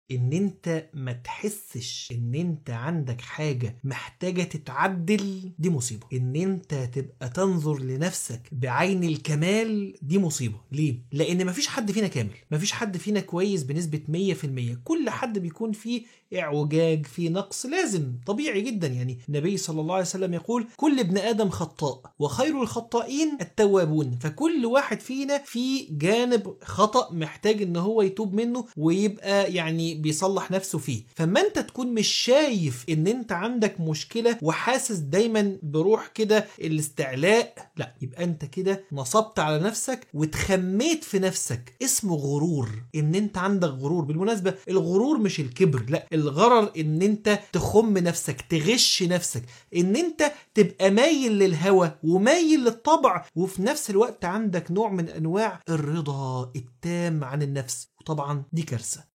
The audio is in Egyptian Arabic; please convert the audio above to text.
ان انت ما تحسش ان انت عندك حاجة محتاجة تتعدل دي مصيبة ان انت تبقى تنظر لنفسك بعين الكمال دي مصيبة ليه؟ لان مفيش حد فينا كامل مفيش حد فينا كويس بنسبة 100% كل حد بيكون فيه اعوجاج في نقص لازم طبيعي جدا يعني النبي صلى الله عليه وسلم يقول كل ابن ادم خطاء وخير الخطائين التوابون فكل واحد فينا في جانب خطأ محتاج ان هو يتوب منه ويبقى يعني بيصلح نفسه فيه فما انت تكون مش شايف ان انت عندك مشكلة وحاسس دايما بروح كده الاستعلاء لا يبقى انت كده نصبت على نفسك وتخميت في نفسك اسمه غرور ان انت عندك غرور بالمناسبة الغرور مش الكبر لا الغرر ان انت تخم نفسك تغش نفسك ان انت تبقى مايل للهوى ومايل للطبع وفي نفس الوقت عندك نوع من انواع الرضا التام عن النفس وطبعا دي كارثه